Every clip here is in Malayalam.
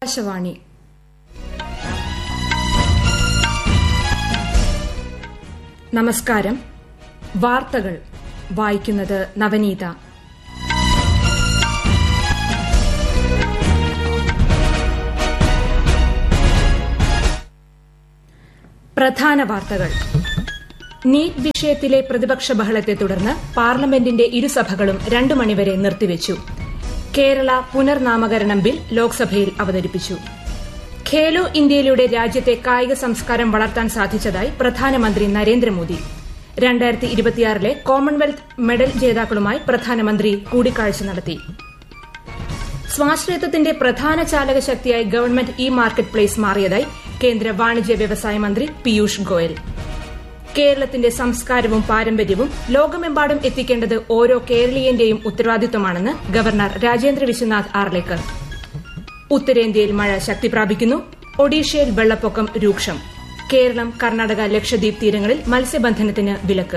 ആകാശവാണി നമസ്കാരം വാർത്തകൾ വായിക്കുന്നത് നവനീത പ്രധാന വാർത്തകൾ നീറ്റ് വിഷയത്തിലെ പ്രതിപക്ഷ ബഹളത്തെ തുടർന്ന് പാർലമെന്റിന്റെ ഇരുസഭകളും രണ്ടു മണിവരെ നിർത്തിവച്ചു കേരള പുനർനാമകരണം ബിൽ ലോക്സഭയിൽ അവതരിപ്പിച്ചു ഖേലോ ഇന്ത്യയിലൂടെ രാജ്യത്തെ കായിക സംസ്കാരം വളർത്താൻ സാധിച്ചതായി പ്രധാനമന്ത്രി നരേന്ദ്രമോദി രണ്ടായിരത്തി ഇരുപത്തിയാറിലെ കോമൺവെൽത്ത് മെഡൽ ജേതാക്കളുമായി പ്രധാനമന്ത്രി കൂടിക്കാഴ്ച നടത്തി സ്വാശ്രയത്വത്തിന്റെ പ്രധാന ചാലക ശക്തിയായി ഗവൺമെന്റ് ഇ മാർക്കറ്റ് പ്ലേസ് മാറിയതായി കേന്ദ്ര വാണിജ്യ വ്യവസായ മന്ത്രി പീയൂഷ് ഗോയൽ കേരളത്തിന്റെ സംസ്കാരവും പാരമ്പര്യവും ലോകമെമ്പാടും എത്തിക്കേണ്ടത് ഓരോ കേരളീയന്റെയും ഉത്തരവാദിത്തമാണെന്ന് ഗവർണർ രാജേന്ദ്ര വിശ്വനാഥ് ആർലേക്കർ ഉത്തരേന്ത്യയിൽ മഴ ശക്തി പ്രാപിക്കുന്നു ഒഡീഷയിൽ വെള്ളപ്പൊക്കം രൂക്ഷം കേരളം കർണാടക ലക്ഷദ്വീപ് തീരങ്ങളിൽ മത്സ്യബന്ധനത്തിന് വിലക്ക്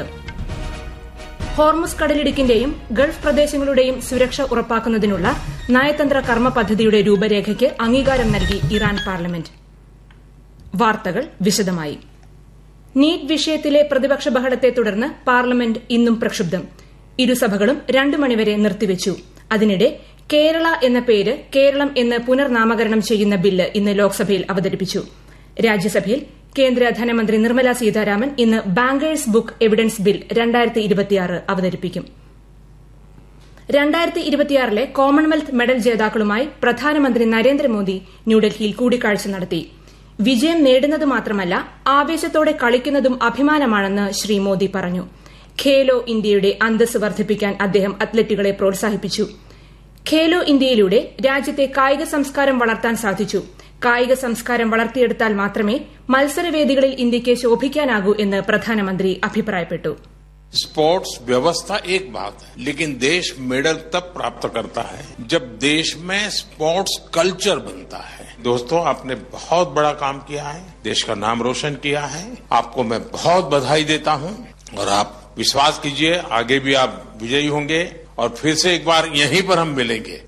ഹോർമുസ് കടലിടുക്കിന്റെയും ഗൾഫ് പ്രദേശങ്ങളുടെയും സുരക്ഷ ഉറപ്പാക്കുന്നതിനുള്ള നയതന്ത്ര കർമ്മ പദ്ധതിയുടെ രൂപരേഖയ്ക്ക് അംഗീകാരം നൽകി ഇറാൻ പാർലമെന്റ് വാർത്തകൾ വിശദമായി നീറ്റ് വിഷയത്തിലെ പ്രതിപക്ഷ ബഹളത്തെ തുടർന്ന് പാർലമെന്റ് ഇന്നും പ്രക്ഷുബ്ധം ഇരുസഭകളും രണ്ടു മണിവരെ നിർത്തിവച്ചു അതിനിടെ കേരള എന്ന പേര് കേരളം എന്ന് പുനർനാമകരണം ചെയ്യുന്ന ബില്ല് ഇന്ന് ലോക്സഭയിൽ അവതരിപ്പിച്ചു രാജ്യസഭയിൽ കേന്ദ്ര ധനമന്ത്രി നിർമ്മല സീതാരാമൻ ഇന്ന് ബാങ്കേഴ്സ് ബുക്ക് എവിഡൻസ് ബിൽ അവതരിപ്പിക്കും രണ്ടായിരത്തി ഇരുപത്തിയാറിലെ കോമൺവെൽത്ത് മെഡൽ ജേതാക്കളുമായി പ്രധാനമന്ത്രി നരേന്ദ്രമോദി ന്യൂഡൽഹിയിൽ കൂടിക്കാഴ്ച നടത്തി വിജയം നേടുന്നത് മാത്രമല്ല ആവേശത്തോടെ കളിക്കുന്നതും അഭിമാനമാണെന്ന് ശ്രീ മോദി പറഞ്ഞു ഖേലോ ഇന്ത്യയുടെ അന്തസ് വർദ്ധിപ്പിക്കാൻ അദ്ദേഹം അത്ലറ്റുകളെ പ്രോത്സാഹിപ്പിച്ചു ഖേലോ ഇന്ത്യയിലൂടെ രാജ്യത്തെ കായിക സംസ്കാരം വളർത്താൻ സാധിച്ചു കായിക സംസ്കാരം വളർത്തിയെടുത്താൽ മാത്രമേ മത്സരവേദികളിൽ ഇന്ത്യയ്ക്ക് ശോഭിക്കാനാകൂ എന്ന് പ്രധാനമന്ത്രി അഭിപ്രായപ്പെട്ടു स्पोर्ट्स व्यवस्था एक बात है लेकिन देश मेडल तब प्राप्त करता है जब देश में स्पोर्ट्स कल्चर बनता है दोस्तों आपने बहुत बड़ा काम किया है देश का नाम रोशन किया है आपको मैं बहुत बधाई देता हूं और आप विश्वास कीजिए आगे भी आप विजयी होंगे और फिर से एक बार यहीं पर हम मिलेंगे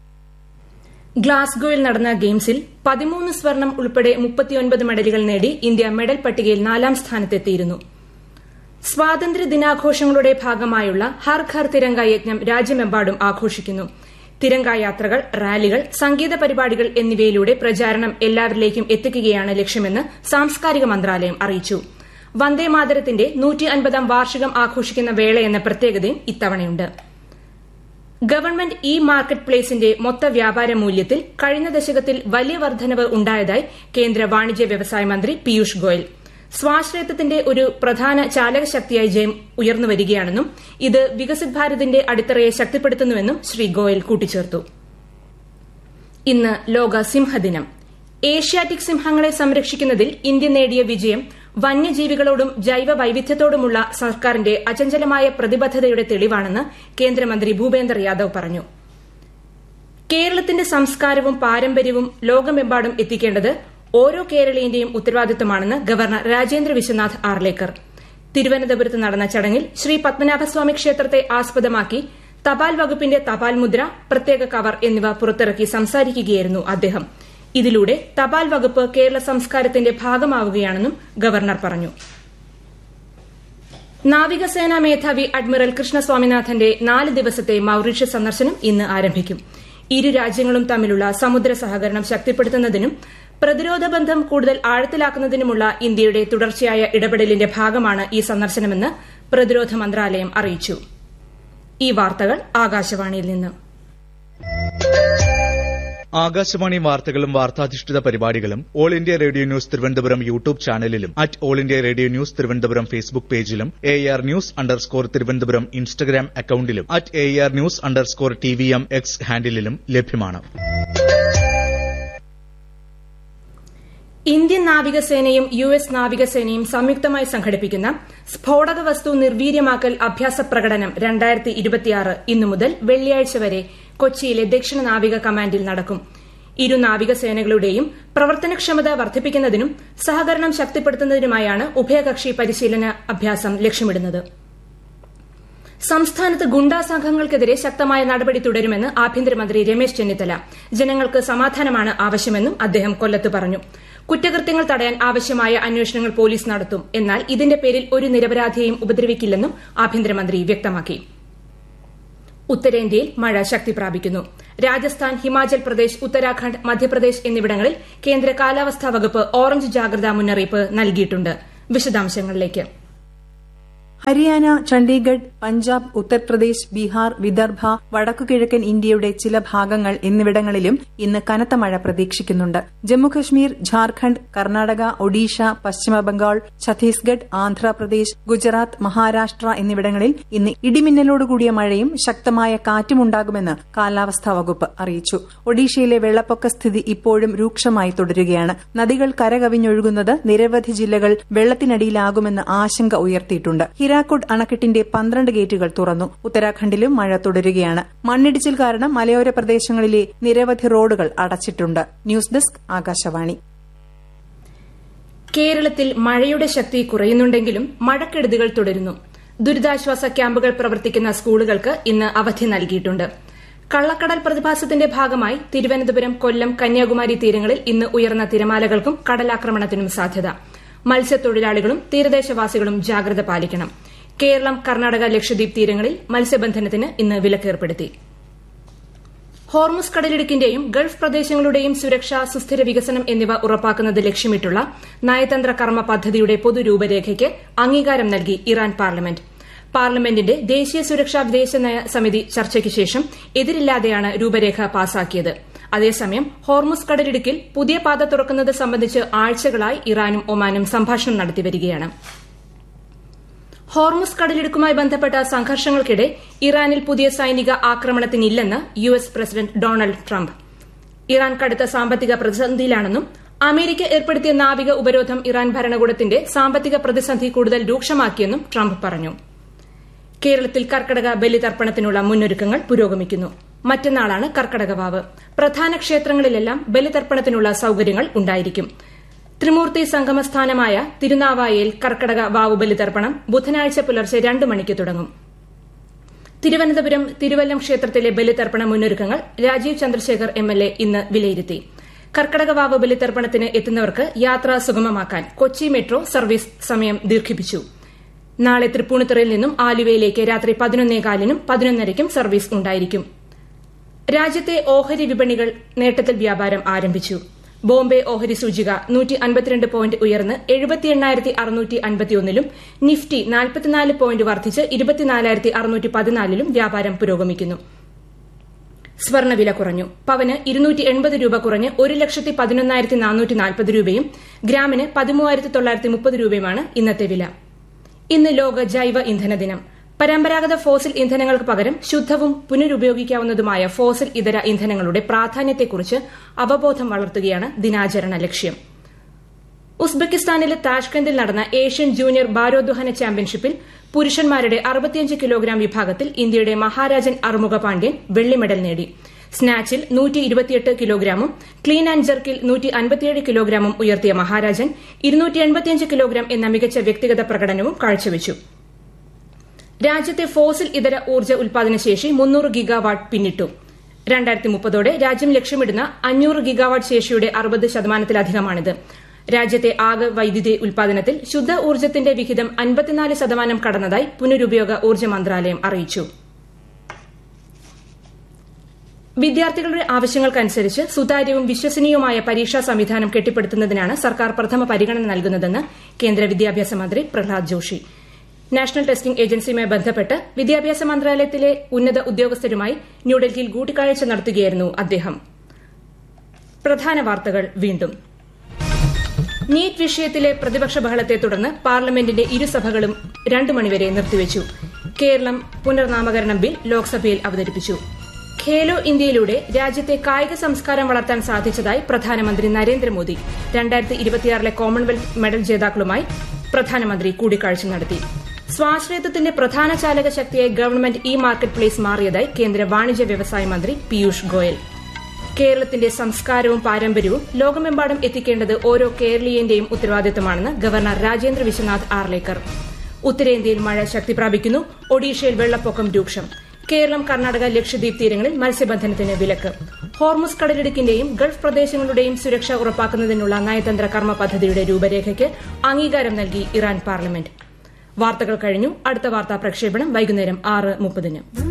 ഗ്ലാസ്ഗോയിൽ നടന്ന ഗെയിംസിൽ പതിമൂന്ന് സ്വർണം ഉൾപ്പെടെ മുപ്പത്തിയൊൻപത് മെഡലുകൾ നേടി ഇന്ത്യ മെഡൽ പട്ടികയിൽ നാലാം സ്ഥാനത്തെത്തിയിരുന്നു സ്വാതന്ത്ര്യ ദിനാഘോഷങ്ങളുടെ ഭാഗമായുള്ള ഹർ ഘർ തിരങ്ക യജ്ഞം രാജ്യമെമ്പാടും ആഘോഷിക്കുന്നു തിരങ്ക യാത്രകൾ റാലികൾ സംഗീത പരിപാടികൾ എന്നിവയിലൂടെ പ്രചാരണം എല്ലാവരിലേക്കും എത്തിക്കുകയാണ് ലക്ഷ്യമെന്ന് സാംസ്കാരിക മന്ത്രാലയം അറിയിച്ചു വന്ദേമാതരത്തിന്റെ നൂറ്റി അൻപതാം വാർഷികം ആഘോഷിക്കുന്ന വേളയെന്ന പ്രത്യേകതയും ഇത്തവണയുണ്ട് ഗവൺമെന്റ് ഇ മാർക്കറ്റ് പ്ലേസിന്റെ മൊത്ത വ്യാപാര മൂല്യത്തിൽ കഴിഞ്ഞ ദശകത്തിൽ വലിയ വർധനവ് ഉണ്ടായതായി കേന്ദ്ര വാണിജ്യ വ്യവസായ മന്ത്രി പീയൂഷ് ഗോയൽ സ്വാശ്രയത്വത്തിന്റെ ഒരു പ്രധാന ചാലക ശക്തിയായി ജയം ഉയർന്നുവരികയാണെന്നും ഇത് വികസിത് ഭാരതിന്റെ അടിത്തറയെ ശക്തിപ്പെടുത്തുന്നുവെന്നും ശ്രീ ഗോയൽ കൂട്ടിച്ചേർത്തു ഇന്ന് ലോക സിംഹദിനം ഏഷ്യാറ്റിക് സിംഹങ്ങളെ സംരക്ഷിക്കുന്നതിൽ ഇന്ത്യ നേടിയ വിജയം വന്യജീവികളോടും ജൈവ വൈവിധ്യത്തോടുമുള്ള സർക്കാരിന്റെ അചഞ്ചലമായ പ്രതിബദ്ധതയുടെ തെളിവാണെന്ന് കേന്ദ്രമന്ത്രി ഭൂപേന്ദർ യാദവ് പറഞ്ഞു കേരളത്തിന്റെ സംസ്കാരവും പാരമ്പര്യവും ലോകമെമ്പാടും എത്തിക്കേണ്ടത് ഓരോ കേരളീയന്റെയും ഉത്തരവാദിത്തമാണെന്ന് ഗവർണർ രാജേന്ദ്ര വിശ്വനാഥ് ആർലേക്കർ തിരുവനന്തപുരത്ത് നടന്ന ചടങ്ങിൽ ശ്രീ പത്മനാഭസ്വാമി ക്ഷേത്രത്തെ ആസ്പദമാക്കി തപാൽ വകുപ്പിന്റെ തപാൽ മുദ്ര പ്രത്യേക കവർ എന്നിവ പുറത്തിറക്കി സംസാരിക്കുകയായിരുന്നു അദ്ദേഹം ഇതിലൂടെ തപാൽ വകുപ്പ് കേരള സംസ്കാരത്തിന്റെ ഭാഗമാവുകയാണെന്നും ഗവർണർ പറഞ്ഞു നാവികസേനാ മേധാവി അഡ്മിറൽ കൃഷ്ണ സ്വാമിനാഥന്റെ നാല് ദിവസത്തെ മൌറീഷ്യസ് സന്ദർശനം ഇന്ന് ആരംഭിക്കും ഇരു രാജ്യങ്ങളും തമ്മിലുള്ള സമുദ്ര സഹകരണം ശക്തിപ്പെടുത്തുന്നതിനും പ്രതിരോധ ബന്ധം കൂടുതൽ ആഴത്തിലാക്കുന്നതിനുമുള്ള ഇന്ത്യയുടെ തുടർച്ചയായ ഇടപെടലിന്റെ ഭാഗമാണ് ഈ സന്ദർശനമെന്ന് പ്രതിരോധ മന്ത്രാലയം അറിയിച്ചു ഈ വാർത്തകൾ ആകാശവാണിയിൽ നിന്ന് ആകാശവാണി വാർത്തകളും വാർത്താധിഷ്ഠിത പരിപാടികളും all India radio news Thiruvananthapuram YouTube ചാനലിലും at all India radio news Thiruvananthapuram Facebook പേജിലും A R news underscore Thiruvananthapuram Instagram അക്കൌണ്ടിലും at A R news underscore T V M X ഹാൻഡിലും ലഭ്യമാണ് ഇന്ത്യൻ നാവികസേനയും യു എസ് നാവികസേനയും സംയുക്തമായി സംഘടിപ്പിക്കുന്ന സ്ഫോടക വസ്തു നിർവീര്യമാക്കൽ അഭ്യാസ പ്രകടനം രണ്ടായിരത്തി ഇരുപത്തിയാറ് ഇന്നു മുതൽ വെള്ളിയാഴ്ച വരെ കൊച്ചിയിലെ ദക്ഷിണ നാവിക കമാൻഡിൽ നടക്കും ഇരു നാവികസേനകളുടെയും പ്രവർത്തനക്ഷമത വർദ്ധിപ്പിക്കുന്നതിനും സഹകരണം ശക്തിപ്പെടുത്തുന്നതിനുമായാണ് ഉഭയകക്ഷി പരിശീലന അഭ്യാസം ലക്ഷ്യമിടുന്നത് സംസ്ഥാനത്ത് ഗുണ്ടാ സംഘങ്ങൾക്കെതിരെ ശക്തമായ നടപടി തുടരുമെന്ന് ആഭ്യന്തരമന്ത്രി രമേശ് ചെന്നിത്തല ജനങ്ങൾക്ക് സമാധാനമാണ് ആവശ്യമെന്നും അദ്ദേഹം കൊല്ലത്ത് പറഞ്ഞു കുറ്റകൃത്യങ്ങൾ തടയാൻ ആവശ്യമായ അന്വേഷണങ്ങൾ പോലീസ് നടത്തും എന്നാൽ ഇതിന്റെ പേരിൽ ഒരു നിരപരാധിയെയും ഉപദ്രവിക്കില്ലെന്നും ആഭ്യന്തരമന്ത്രി വ്യക്തമാക്കി ഉത്തരേന്ത്യയിൽ മഴ ശക്തി പ്രാപിക്കുന്നു രാജസ്ഥാൻ ഹിമാചൽ പ്രദേശ് ഉത്തരാഖണ്ഡ് മധ്യപ്രദേശ് എന്നിവിടങ്ങളിൽ കേന്ദ്ര കാലാവസ്ഥാ വകുപ്പ് ഓറഞ്ച് ജാഗ്രതാ മുന്നറിയിപ്പ് നൽകിയിട്ടുണ്ട് വിശദാംശങ്ങളിലേക്ക് ഹരിയാന ചണ്ഡീഗഡ് പഞ്ചാബ് ഉത്തർപ്രദേശ് ബീഹാർ വിദർഭ വടക്കുകിഴക്കൻ ഇന്ത്യയുടെ ചില ഭാഗങ്ങൾ എന്നിവിടങ്ങളിലും ഇന്ന് കനത്ത മഴ പ്രതീക്ഷിക്കുന്നുണ്ട് ജമ്മുകശ്മീർ ഝാർഖണ്ഡ് കർണാടക ഒഡീഷ പശ്ചിമബംഗാൾ ഛത്തീസ്ഗഡ് ആന്ധ്രാപ്രദേശ് ഗുജറാത്ത് മഹാരാഷ്ട്ര എന്നിവിടങ്ങളിൽ ഇന്ന് ഇടിമിന്നലോടുകൂടിയ മഴയും ശക്തമായ കാറ്റുമുണ്ടാകുമെന്ന് കാലാവസ്ഥാ വകുപ്പ് അറിയിച്ചു ഒഡീഷയിലെ വെള്ളപ്പൊക്ക സ്ഥിതി ഇപ്പോഴും രൂക്ഷമായി തുടരുകയാണ് നദികൾ കരകവിഞ്ഞൊഴുകുന്നത് നിരവധി ജില്ലകൾ വെള്ളത്തിനടിയിലാകുമെന്ന് ആശങ്ക ഉയർത്തിയിട്ടുണ്ട് ഹിരാക്കുഡ് അണക്കെട്ടിന്റെ പന്ത്രണ്ട് ഗേറ്റുകൾ തുറന്നു ഉത്തരാഖണ്ഡിലും മഴ തുടരുകയാണ് മണ്ണിടിച്ചിൽ കാരണം മലയോര പ്രദേശങ്ങളിലെ നിരവധി റോഡുകൾ അടച്ചിട്ടുണ്ട് ന്യൂസ് ഡെസ്ക് ആകാശവാണി കേരളത്തിൽ മഴയുടെ ശക്തി കുറയുന്നുണ്ടെങ്കിലും മഴക്കെടുതികൾ തുടരുന്നു ദുരിതാശ്വാസ ക്യാമ്പുകൾ പ്രവർത്തിക്കുന്ന സ്കൂളുകൾക്ക് ഇന്ന് അവധി നൽകിയിട്ടുണ്ട് കള്ളക്കടൽ പ്രതിഭാസത്തിന്റെ ഭാഗമായി തിരുവനന്തപുരം കൊല്ലം കന്യാകുമാരി തീരങ്ങളിൽ ഇന്ന് ഉയർന്ന തിരമാലകൾക്കും കടലാക്രമണത്തിനും സാധ്യത മത്സ്യത്തൊഴിലാളികളും തീരദേശവാസികളും ജാഗ്രത പാലിക്കണം കേരളം കർണാടക ലക്ഷദ്വീപ് തീരങ്ങളിൽ മത്സ്യബന്ധനത്തിന് ഇന്ന് വിലക്കേർപ്പെടുത്തി ഹോർമുസ് കടലിടുക്കിന്റെയും ഗൾഫ് പ്രദേശങ്ങളുടെയും സുരക്ഷ സുസ്ഥിര വികസനം എന്നിവ ഉറപ്പാക്കുന്നത് ലക്ഷ്യമിട്ടുള്ള നയതന്ത്ര കർമ്മ പദ്ധതിയുടെ പൊതുരൂപരേഖയ്ക്ക് അംഗീകാരം നൽകി ഇറാൻ പാർലമെന്റ് പാർലമെന്റിന്റെ ദേശീയ സുരക്ഷാ വിദേശനയ സമിതി ചർച്ചയ്ക്ക് ശേഷം എതിരില്ലാതെയാണ് രൂപരേഖ പാസാക്കിയത് അതേസമയം ഹോർമുസ് കടലിടുക്കിൽ പുതിയ പാത തുറക്കുന്നത് സംബന്ധിച്ച് ആഴ്ചകളായി ഇറാനും ഒമാനും സംഭാഷണം നടത്തിവരികയാണ് ഹോർമുസ് കടലിടുക്കുമായി ബന്ധപ്പെട്ട സംഘർഷങ്ങൾക്കിടെ ഇറാനിൽ പുതിയ സൈനിക ആക്രമണത്തിനില്ലെന്ന് U S president Donald Trump Iran കടുത്ത സാമ്പത്തിക പ്രതിസന്ധിയിലാണെന്നും അമേരിക്ക ഏർപ്പെടുത്തിയ നാവിക ഉപരോധം ഇറാൻ ഭരണകൂടത്തിന്റെ സാമ്പത്തിക പ്രതിസന്ധി കൂടുതൽ രൂക്ഷമാക്കിയെന്നും ട്രംപ് പറഞ്ഞു കേരളത്തിൽ കർക്കടക ബലിതർപ്പണത്തിനുള്ള മുന്നൊരുക്കങ്ങൾ പുരോഗമിക്കുന്നു മറ്റന്നാളാണ് കർക്കടകവാവ് പ്രധാന ക്ഷേത്രങ്ങളിലെല്ലാം ബലിതർപ്പണത്തിനുള്ള സൌകര്യങ്ങൾ ഉണ്ടായിരിക്കും ത്രിമൂർത്തി സംഗമസ്ഥാനമായ തിരുനാവായയിൽ കർക്കടക വാവു ബലിതർപ്പണം ബുധനാഴ്ച പുലർച്ചെ രണ്ട് മണിക്ക് തുടങ്ങും തിരുവനന്തപുരം തിരുവല്ലം ക്ഷേത്രത്തിലെ ബലിതർപ്പണ മുന്നൊരുക്കങ്ങൾ Rajeev Chandrasekhar M L A ഇന്ന് വിലയിരുത്തി കർക്കടകവാവ് ബലിതർപ്പണത്തിന് എത്തുന്നവർക്ക് യാത്ര സുഗമമാക്കാൻ കൊച്ചി മെട്രോ സർവീസ് സമയം ദീർഘിപ്പിച്ചു നാളെ തൃപ്പൂണിത്തുറയിൽ നിന്നും ആലുവയിലേക്ക് രാത്രി പതിനൊന്നേകാലിനും പതിനൊന്നരയ്ക്കും സർവീസ് ഉണ്ടായിരിക്കും രാജ്യത്തെ ഓഹരി വിപണികൾ നേട്ടത്തിൽ വ്യാപാരം ആരംഭിച്ചു ബോംബെ ഓഹരി സൂചിക നൂറ്റി അൻപത്തിരണ്ട് പോയിന്റ് ഉയർന്ന് എഴുപത്തി എണ്ണായിരത്തി അറുന്നൂറ്റി അൻപത്തിയൊന്നിലും നിഫ്റ്റി നാൽപ്പത്തിനാല് പോയിന്റ് വർദ്ധിച്ച് ഇരുപത്തിനാലായിരത്തി അറുന്നൂറ്റി പതിനാലിലും വ്യാപാരം പുരോഗമിക്കുന്നു സ്വർണ്ണവില കുറഞ്ഞു പവന് ഇരുന്നൂറ്റി എൺപത് രൂപ കുറഞ്ഞ് ഒരു ലക്ഷത്തി പതിനൊന്നായിരത്തി നാനൂറ്റി നാൽപ്പത് രൂപയും ഗ്രാമിന് പതിമൂവായിരത്തി തൊള്ളായിരത്തി മുപ്പത് രൂപയുമാണ് ഇന്നത്തെ വില ഇന്ന് ലോക ജൈവ ഇന്ധന ദിനം പരമ്പരാഗത ഫോസിൽ ഇന്ധനങ്ങൾക്ക് പകരം ശുദ്ധവും പുനരുപയോഗിക്കാവുന്നതുമായ ഫോസിൽ ഇതര ഇന്ധനങ്ങളുടെ പ്രാധാന്യത്തെക്കുറിച്ച് അവബോധം വളർത്തുകയാണ് ദിനാചരണ ലക്ഷ്യം ഉസ്ബെക്കിസ്ഥാനിലെ താഷ്കന്തിൽ നടന്ന ഏഷ്യൻ ജൂനിയർ ഭാരോദ്വഹന ചാമ്പ്യൻഷിപ്പിൽ പുരുഷന്മാരുടെ അറുപത്തിയഞ്ച് കിലോഗ്രാം വിഭാഗത്തിൽ ഇന്ത്യയുടെ മഹാരാജൻ അറുമുഖ പാണ്ഡ്യൻ വെള്ളി മെഡൽ നേടി സ്നാച്ചിൽ നൂറ്റി ഇരുപത്തിയെട്ട് കിലോഗ്രാമും ക്ലീൻ ആൻഡ് ജർക്കിൽ നൂറ്റി അൻപത്തിയേഴ് കിലോഗ്രാമും ഉയർത്തിയ മഹാരാജൻ ഇരുന്നൂറ്റി എൺപത്തിയഞ്ച് കിലോഗ്രാം എന്ന മികച്ച വ്യക്തിഗത പ്രകടനവും കാഴ്ചവച്ചു രാജ്യത്തെ ഫോസിൽ ഇതര ഊർജ്ജ ഉൽപാദനശേഷി മുന്നൂറ് ഗിഗാവാട്ട് പിന്നിട്ടു രണ്ടായിരത്തി മുപ്പതോടെ രാജ്യം ലക്ഷ്യമിടുന്ന അഞ്ഞൂറ് ഗിഗാവാട്ട് ശേഷിയുടെ അറുപത് ശതമാനത്തിലധികമാണിത് രാജ്യത്തെ ആകെ വൈദ്യുതി ഉൽപാദനത്തിൽ ശുദ്ധ ഊർജ്ജത്തിന്റെ വിഹിതം അൻപത്തിനാല് ശതമാനം കടന്നതായി പുനരുപയോഗ ഊർജ്ജ മന്ത്രാലയം അറിയിച്ചു വിദ്യാർത്ഥികളുടെ ആവശ്യങ്ങൾക്കനുസരിച്ച് സുതാര്യവും വിശ്വസനീയവുമായ പരീക്ഷാ സംവിധാനം കെട്ടിപ്പടുക്കുന്നതിനാണ് സർക്കാർ പ്രഥമ പരിഗണന നൽകുന്നതെന്ന് കേന്ദ്ര വിദ്യാഭ്യാസ മന്ത്രി പ്രഹ്ലാദ് ജോഷി നാഷണൽ ടെസ്റ്റിംഗ് ഏജൻസിയുമായി ബന്ധപ്പെട്ട് വിദ്യാഭ്യാസ മന്ത്രാലയത്തിലെ ഉന്നത ഉദ്യോഗസ്ഥരുമായി ന്യൂഡൽഹിയിൽ കൂടിക്കാഴ്ച നടത്തുകയായിരുന്നു അദ്ദേഹം പ്രധാന വാർത്തകൾ വീണ്ടും നീറ്റ് വിഷയത്തിലെ പ്രതിപക്ഷ ബഹളത്തെ തുടർന്ന് പാർലമെന്റിന്റെ ഇരുസഭകളും രണ്ടു മണിവരെ നിർത്തിവച്ചു കേരളം പുനർനാമകരണം ബിൽ ലോക്സഭയിൽ അവതരിപ്പിച്ചു ഖേലോ ഇന്ത്യയിലൂടെ രാജ്യത്തെ കായിക സംസ്കാരം വളർത്താൻ സാധിച്ചതായി പ്രധാനമന്ത്രി നരേന്ദ്രമോദി രണ്ടായിരത്തി ഇരുപത്തിയാറിലെ കോമൺവെൽത്ത് മെഡൽ ജേതാക്കളുമായി പ്രധാനമന്ത്രി കൂടിക്കാഴ്ച നടത്തി സ്വാശ്രയത്വത്തിന്റെ പ്രധാന ചാലക ശക്തിയായി ഗവൺമെന്റ് ഇ മാർക്കറ്റ് പ്ലേസ് മാറിയതായി കേന്ദ്ര വാണിജ്യ വ്യവസായ മന്ത്രി പീയൂഷ് ഗോയൽ കേരളത്തിന്റെ സംസ്കാരവും പാരമ്പര്യവും ലോകമെമ്പാടും എത്തിക്കേണ്ടത് ഓരോ കേരളീയന്റെയും ഉത്തരവാദിത്തമാണെന്ന് ഗവർണർ രാജേന്ദ്ര വിശ്വനാഥ് ആർലേക്കർ ഉത്തരേന്ത്യയിൽ മഴ ശക്തി പ്രാപിക്കുന്നു ഒഡീഷയിൽ വെള്ളപ്പൊക്കം രൂക്ഷം കേരളം കർണാടക ലക്ഷദ്വീപ് തീരങ്ങളിൽ മത്സ്യബന്ധനത്തിന് വിലക്ക് ഹോർമുസ് കടലിടുക്കിന്റെയും ഗൾഫ് പ്രദേശങ്ങളുടെയും സുരക്ഷ ഉറപ്പാക്കുന്നതിനുള്ള നയതന്ത്ര കർമ്മ പദ്ധതിയുടെ രൂപരേഖയ്ക്ക് അംഗീകാരം നൽകി ഇറാൻ പാർലമെന്റ് വാർത്തകൾ കഴിഞ്ഞു അടുത്ത വാർത്താ പ്രക്ഷേപണം വൈകുന്നേരം ആറ് മുപ്പതിന്